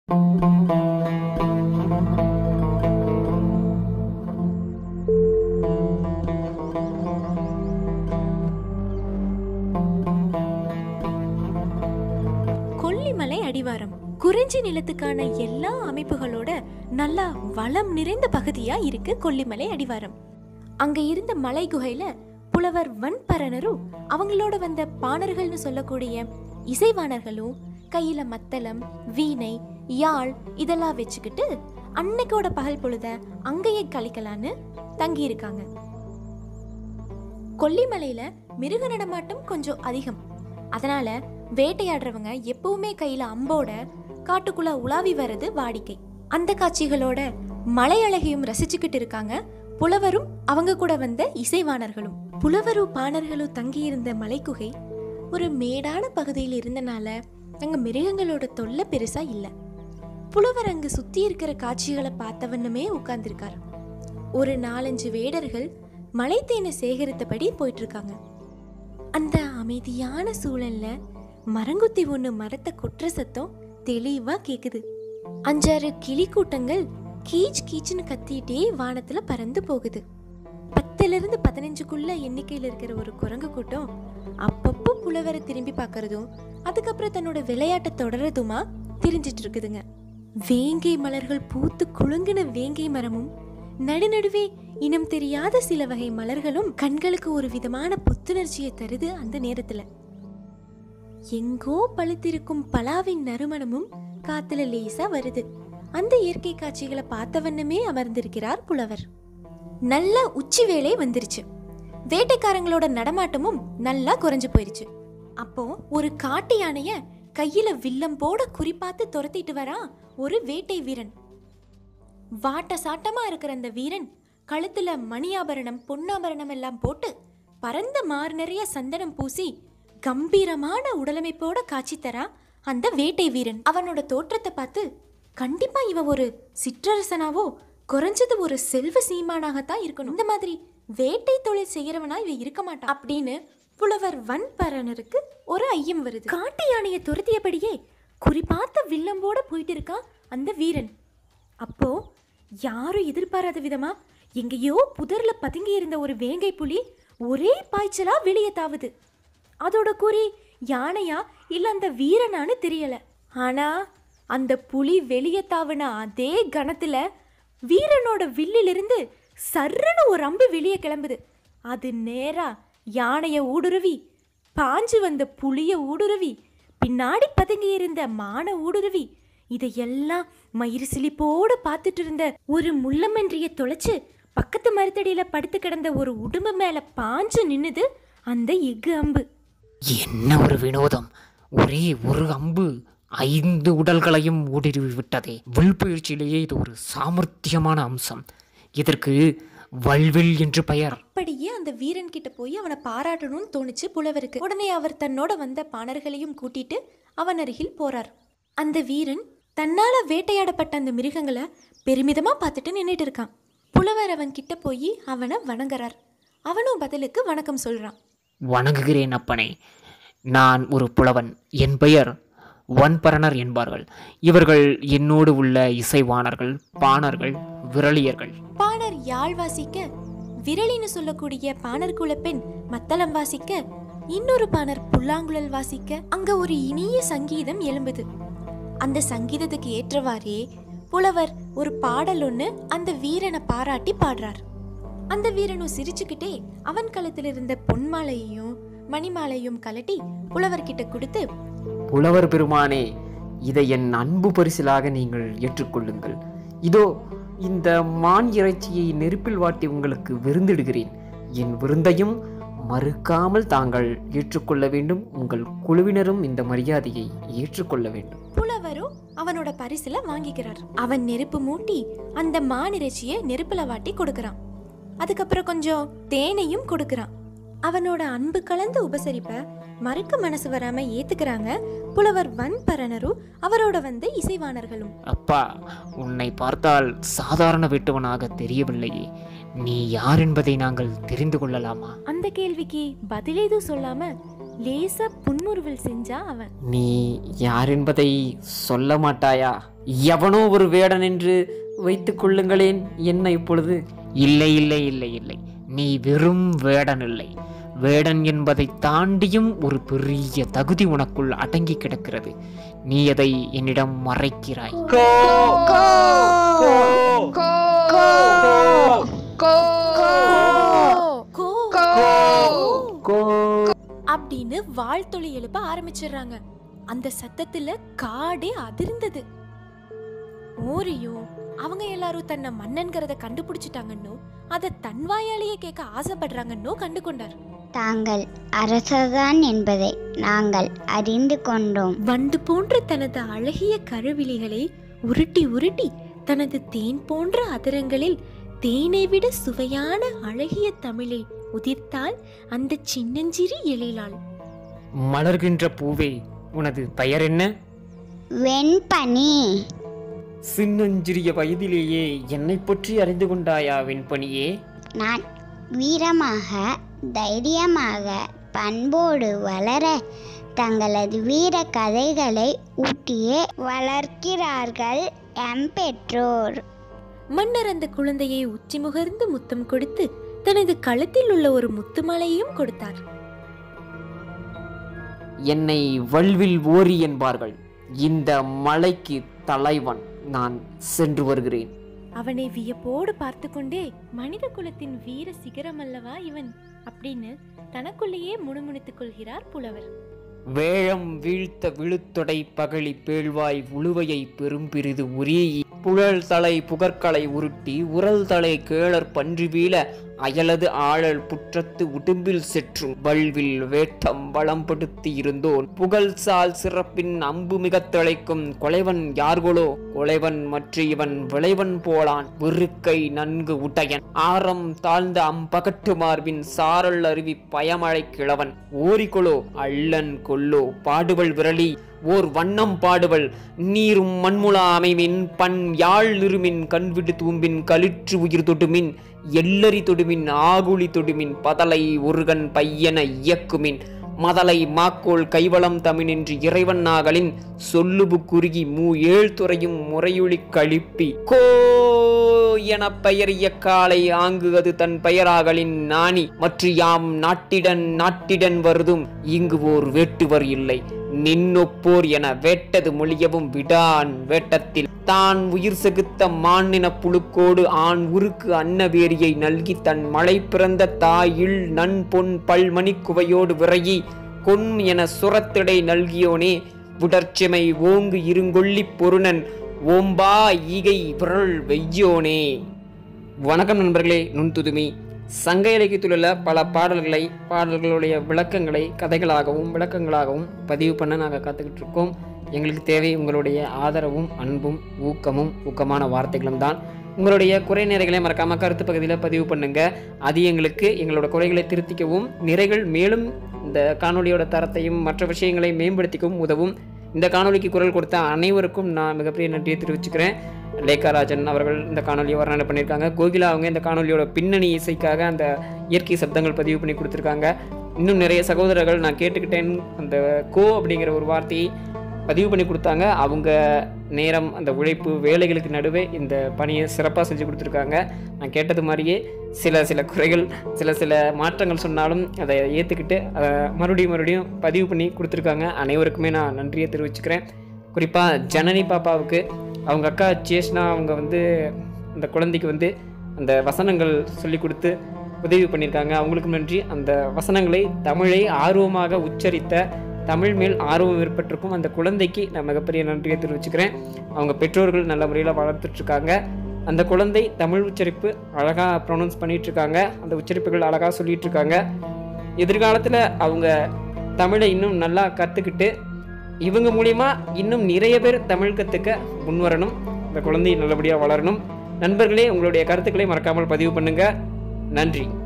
கொல்லிமலை அடிவாரம் குறிஞ்சி நிலத்துக்கான எல்லா அமைப்புகளோட நல்லா வளம் நிறைந்த பகுதியா இருக்கு கொல்லிமலை அடிவாரம் அங்க இருந்த மலை குகையில புலவர் வன்பரணரும் அவங்களோட வந்த பாணர்கள்னு சொல்லக்கூடிய இசைவாணர்களும் கையில மத்தளம் வீணை யாழ் இதெல்லாம் வச்சுக்கிட்டு அன்னைக்கோட பகல் பொழுத அங்கேயே கழிக்கலான்னு தங்கி இருக்காங்க கொல்லிமலையில மிருக நடமாட்டம் கொஞ்சம் அதிகம் அதனால வேட்டையாடுறவங்க எப்பவுமே கையில அம்போட காட்டுக்குள்ள உலாவி வர்றது வாடிக்கை அந்த காட்சிகளோட மலை அழகையும் ரசிச்சுக்கிட்டு இருக்காங்க புலவரும் அவங்க கூட வந்த இசைவாணர்களும் புலவரும் பாணர்களும் தங்கியிருந்த மலைக்குகை ஒரு மேடான பகுதியில் இருந்தனால அங்க மிருகங்களோட தொல்லை பெருசா இல்ல புலவர் அங்க சுத்தி இருக்கிற காட்சிகளை பார்த்தவண்ணுமே உட்கார்ந்திருக்காரு ஒரு நாலஞ்சு வேடர்கள் மலைத்தேனை சேகரித்தபடி போயிட்டு இருக்காங்க அந்த அமைதியான சூழல்ல மரங்குத்தி ஒண்ணு மரத்தை கொட்டுற சத்தம் தெளிவா கேக்குது அஞ்சாறு கிளி கூட்டங்கள் கீச் கீச்சுன்னு கத்திட்டே வானத்துல பறந்து போகுது பத்துல இருந்து பதினஞ்சுக்குள்ள எண்ணிக்கையில இருக்கிற ஒரு குரங்கு கூட்டம் அப்பப்போ புலவரை திரும்பி பார்க்கறதும் அதுக்கப்புறம் தன்னோட விளையாட்டை தொடரதுமா திரிஞ்சிட்டு இருக்குதுங்க வேங்கை மலர்கள் பூத்து குலுங்கின வேங்கை மரமும் நடுநடுவே இனம் தெரியாத சில வகை மலர்களும் கண்களுக்கு ஒரு விதமான புத்துணர்ச்சியை தருது அந்த நேரத்துல எங்கோ பழுத்திருக்கும் பலாவின் நறுமணமும் காத்துல லேசா வருது அந்த இயற்கை காட்சிகளை பார்த்த வண்ணமே அமர்ந்திருக்கிறார் புலவர் நல்ல உச்சி வேளை வந்துருச்சு வேட்டைக்காரங்களோட நடமாட்டமும் நல்லா குறைஞ்சு போயிருச்சு அப்போ ஒரு காட்டு யானைய கையில வில்லம் போட குறிப்பாத்து துரத்திட்டு வரான் ஒரு வேட்டை வீரன் வாட்ட சாட்டமா இருக்கிற அந்த வீரன் கழுத்துல மணியாபரணம் பொன்னாபரணம் எல்லாம் போட்டு பரந்த மார் நிறைய சந்தனம் பூசி கம்பீரமான உடலமைப்போட காட்சி தரா அந்த வேட்டை வீரன் அவனோட தோற்றத்தை பார்த்து கண்டிப்பா இவன் ஒரு சிற்றரசனாவோ குறைஞ்சது ஒரு செல்வ சீமானாகத்தான் இருக்கணும் இந்த மாதிரி வேட்டை தொழில் செய்யறவனா இவன் இருக்க மாட்டான் அப்படின்னு புலவர் வன்பரணருக்கு ஒரு ஐயம் வருது காட்டு யானையை துரத்தியபடியே குறிப்பாத்த வில்லம்போட போயிட்டு இருக்கான் அந்த வீரன் அப்போ யாரும் எதிர்பாராத விதமா எங்கேயோ புதர்ல பதுங்கி இருந்த ஒரு வேங்கை புலி ஒரே பாய்ச்சலா வெளியே தாவுது அதோட குறி யானையா இல்ல அந்த வீரனான்னு தெரியல ஆனா அந்த புலி வெளியே தாவுன அதே கணத்துல வீரனோட வில்லிலிருந்து சர்ருன்னு ஒரு அம்பு வெளியே கிளம்புது அது நேரா யானைய ஊடுருவி பாஞ்சு வந்த புலிய ஊடுருவி பின்னாடி பதுங்கி இருந்த மான ஊடுருவி இதையெல்லாம் மயிறு சிலிப்போட பார்த்துட்டு இருந்த ஒரு முள்ளமன்றிய தொலைச்சு பக்கத்து மரத்தடியில படுத்து கிடந்த ஒரு உடும்பு மேல பாஞ்சு நின்னுது அந்த எஃகு அம்பு என்ன ஒரு வினோதம் ஒரே ஒரு அம்பு ஐந்து உடல்களையும் ஊடுருவி விட்டதே வில்பயிற்சியிலேயே இது ஒரு சாமர்த்தியமான அம்சம் இதற்கு வல்வில் என்று பெயர் அப்படியே அந்த வீரன் கிட்ட போய் அவனை பாராட்டணும்னு தோணுச்சு புலவருக்கு உடனே அவர் தன்னோட வந்த பாணர்களையும் கூட்டிட்டு அவன் அருகில் போறார் அந்த வீரன் தன்னால வேட்டையாடப்பட்ட அந்த மிருகங்களை பெருமிதமா பார்த்துட்டு நின்னுட்டு இருக்கான் புலவர் அவன் கிட்ட போய் அவனை வணங்குறார் அவனும் பதிலுக்கு வணக்கம் சொல்றான் வணங்குகிறேன் அப்பனே நான் ஒரு புலவன் என் பெயர் வன்பரணர் என்பார்கள் இவர்கள் என்னோடு உள்ள இசைவாணர்கள் பாணர்கள் விரலியர்கள் பாணர் யாழ் வாசிக்க விரலின்னு சொல்லக்கூடிய பாணர் குலப்பெண் மத்தளம் வாசிக்க இன்னொரு பாணர் புல்லாங்குழல் வாசிக்க அங்க ஒரு இனிய சங்கீதம் எழும்புது அந்த சங்கீதத்துக்கு ஏற்றவாறே புலவர் ஒரு பாடல் ஒண்ணு அந்த வீரனை பாராட்டி பாடுறார் அந்த வீரனும் சிரிச்சுக்கிட்டே அவன் கழுத்தில் இருந்த பொன்மாலையையும் மணிமாலையும் கலட்டி புலவர்கிட்ட கொடுத்து புலவர் பெருமானே இதை என் அன்பு பரிசிலாக நீங்கள் ஏற்றுக்கொள்ளுங்கள் இதோ இந்த மான் இறைச்சியை நெருப்பில் வாட்டி உங்களுக்கு விருந்திடுகிறேன் என் விருந்தையும் மறுக்காமல் தாங்கள் ஏற்றுக்கொள்ள வேண்டும் உங்கள் குழுவினரும் இந்த மரியாதையை ஏற்றுக்கொள்ள வேண்டும் புலவரும் அவனோட பரிசுல வாங்கிக்கிறார் அவன் நெருப்பு மூட்டி அந்த மானிறைச்சியை நெருப்புல வாட்டி கொடுக்கறான் அதுக்கப்புறம் கொஞ்சம் தேனையும் கொடுக்கறான் அவனோட அன்பு கலந்த உபசரிப்ப மறுக்க மனசு வராம ஏத்துக்கிறாங்க புலவர் வன்பரணரும் அவரோட வந்த இசைவாணர்களும் அப்பா உன்னை பார்த்தால் சாதாரண வெட்டுவனாக தெரியவில்லையே நீ யார் என்பதை நாங்கள் தெரிந்து கொள்ளலாமா அந்த கேள்விக்கு பதில் எதுவும் சொல்லாம லேசா புன்முறுவல் செஞ்சா அவன் நீ யார் என்பதை சொல்ல மாட்டாயா எவனோ ஒரு வேடன் என்று வைத்துக் கொள்ளுங்களேன் என்ன இப்பொழுது இல்லை இல்லை இல்லை இல்லை நீ வெறும் வேடன் இல்லை வேடன் என்பதை தாண்டியும் ஒரு பெரிய தகுதி உனக்குள் அடங்கி கிடக்கிறது நீ அதை என்னிடம் மறைக்கிறாய் கோ அப்படின்னு வாழ்த்தொலி எழுப்ப ஆரம்பிச்சிடுறாங்க அந்த சத்தத்துல காடே அதிர்ந்தது ஓரியும் அவங்க எல்லாரும் தன்னை மன்னன்கிறத கண்டுபிடிச்சிட்டாங்கன்னோ அதை தன் வாயாலேயே கேட்க ஆசைப்படுறாங்கன்னோ கண்டு கொண்டார் தாங்கள் அரசர்தான் என்பதை நாங்கள் அறிந்து கொண்டோம் வண்டு போன்ற தனது அழகிய கருவிழிகளை உருட்டி உருட்டி தனது தேன் போன்ற அதரங்களில் தேனை விட சுவையான அழகிய தமிழை உதிர்த்தாள் அந்த சின்னஞ்சிறு எழிலாள் மலர்கின்ற பூவே உனது பெயர் என்ன வெண்பனி சின்னஞ்சிறிய வயதிலேயே என்னை பற்றி அறிந்து கொண்டாயா வெண்பனியே நான் வீரமாக தைரியமாக பண்போடு வளர தங்களது வீர கதைகளை ஊட்டியே வளர்க்கிறார்கள் எம் பெற்றோர் மன்னர் அந்த குழந்தையை உச்சி முகர்ந்து முத்தம் கொடுத்து தனது கழுத்தில் உள்ள ஒரு முத்துமாலையையும் கொடுத்தார் என்னை வல்வில் ஓரி என்பார்கள் இந்த மலைக்கு தலைவன் நான் சென்று வருகிறேன் அவனை வியப்போடு பார்த்து கொண்டே மனித குலத்தின் வீர சிகரம் அல்லவா இவன் அப்படின்னு தனக்குள்ளேயே முணுமுணுத்துக் கொள்கிறார் புலவர் வேழம் வீழ்த்த விழுத்தொடை பகழி பேழ்வாய் உழுவையை பெரும்பிரிது உரி புழல் தலை புகற்களை உருட்டி உரல் தலை கேளர் பன்றி வீழ அயலது ஆழல் புற்றத்து உடும்பில் செற்றும் வல்வில் வேட்டம் வளம்படுத்தி இருந்தோன் புகழ் சால் சிறப்பின் அம்பு மிகத் திளைக்கும் கொலைவன் யார்களோ கொலைவன் மற்ற இவன் விளைவன் போலான் வெறுக்கை நன்கு உடையன் ஆரம் தாழ்ந்த அம்பகட்டு மார்பின் சாரல் அருவி பயமழை கிழவன் ஓரிகொளோ அள்ளன் கொல்லோ பாடுவள் விரலி ஓர் வண்ணம் பாடுவள் நீரும் மண்முலா அமைமின் பண் யாழ் நிருமின் கண்விடு தூம்பின் களிற்று உயிர் தொடுமின் எல்லரி தொடுமின் ஆகுளி தொடுமின் பதலை ஒருகன் பையன இயக்குமின் மதலை மாக்கோல் கைவளம் தமிழின்றி இறைவன் நாகலின் சொல்லுபு குறுகி மூ ஏழ் துறையும் முறையொலி கழிப்பி கோ என பெயரிய காலை ஆங்கு அது தன் பெயராகலின் நாணி மற்ற யாம் நாட்டிடன் நாட்டிடன் வருதும் இங்கு ஓர் வேட்டுவர் இல்லை நின்னொப்போர் என வேட்டது மொழியவும் விடான் வேட்டத்தில் தான் உயிர் செகுத்த மானின புழுக்கோடு ஆண் உருக்கு அன்னவேரியை நல்கி தன் மழை பிறந்த தாயில் நன் பொன் பல்மணி குவையோடு விரையி கொன் என சுரத்திடை நல்கியோனே விடர்ச்சிமை ஓங்கு இருங்கொள்ளி பொருணன் ஓம்பா ஈகை விரல் வெய்யோனே வணக்கம் நண்பர்களே நுண்துதுமி சங்க இலக்கியத்தில் உள்ள பல பாடல்களை பாடல்களுடைய விளக்கங்களை கதைகளாகவும் விளக்கங்களாகவும் பதிவு பண்ண நாங்கள் காத்துக்கிட்டு இருக்கோம் எங்களுக்கு தேவை உங்களுடைய ஆதரவும் அன்பும் ஊக்கமும் ஊக்கமான வார்த்தைகளும் தான் உங்களுடைய குறை நிறைகளை மறக்காம கருத்து பகுதியில் பதிவு பண்ணுங்க அது எங்களுக்கு எங்களோட குறைகளை திருத்திக்கவும் நிறைகள் மேலும் இந்த காணொளியோட தரத்தையும் மற்ற விஷயங்களை மேம்படுத்திக்கவும் உதவும் இந்த காணொளிக்கு குரல் கொடுத்த அனைவருக்கும் நான் மிகப்பெரிய நன்றியை தெரிவிச்சுக்கிறேன் லேக்காராஜன் அவர்கள் இந்த காணொலியை வர்ணனை பண்ணியிருக்காங்க கோகிலா அவங்க இந்த காணொலியோட பின்னணி இசைக்காக அந்த இயற்கை சப்தங்கள் பதிவு பண்ணி கொடுத்துருக்காங்க இன்னும் நிறைய சகோதரர்கள் நான் கேட்டுக்கிட்டேன் அந்த கோ அப்படிங்கிற ஒரு வார்த்தையை பதிவு பண்ணி கொடுத்தாங்க அவங்க நேரம் அந்த உழைப்பு வேலைகளுக்கு நடுவே இந்த பணியை சிறப்பாக செஞ்சு கொடுத்துருக்காங்க நான் கேட்டது மாதிரியே சில சில குறைகள் சில சில மாற்றங்கள் சொன்னாலும் அதை ஏற்றுக்கிட்டு அதை மறுபடியும் மறுபடியும் பதிவு பண்ணி கொடுத்துருக்காங்க அனைவருக்குமே நான் நன்றியை தெரிவிச்சுக்கிறேன் குறிப்பாக ஜனனி பாப்பாவுக்கு அவங்க அக்கா சேஷ்னா அவங்க வந்து அந்த குழந்தைக்கு வந்து அந்த வசனங்கள் சொல்லி கொடுத்து உதவி பண்ணியிருக்காங்க அவங்களுக்கும் நன்றி அந்த வசனங்களை தமிழை ஆர்வமாக உச்சரித்த தமிழ் மேல் ஆர்வம் ஏற்பட்டிருக்கும் அந்த குழந்தைக்கு நான் மிகப்பெரிய நன்றியை தெரிவிச்சுக்கிறேன் அவங்க பெற்றோர்கள் நல்ல முறையில் வளர்த்துட்ருக்காங்க அந்த குழந்தை தமிழ் உச்சரிப்பு அழகாக ப்ரொனவுன்ஸ் பண்ணிகிட்ருக்காங்க அந்த உச்சரிப்புகள் அழகாக சொல்லிகிட்ருக்காங்க எதிர்காலத்தில் அவங்க தமிழை இன்னும் நல்லா கற்றுக்கிட்டு இவங்க மூலிமா இன்னும் நிறைய பேர் தமிழ் கற்றுக்க முன்வரணும் இந்த குழந்தை நல்லபடியாக வளரணும் நண்பர்களே உங்களுடைய கருத்துக்களை மறக்காமல் பதிவு பண்ணுங்கள் நன்றி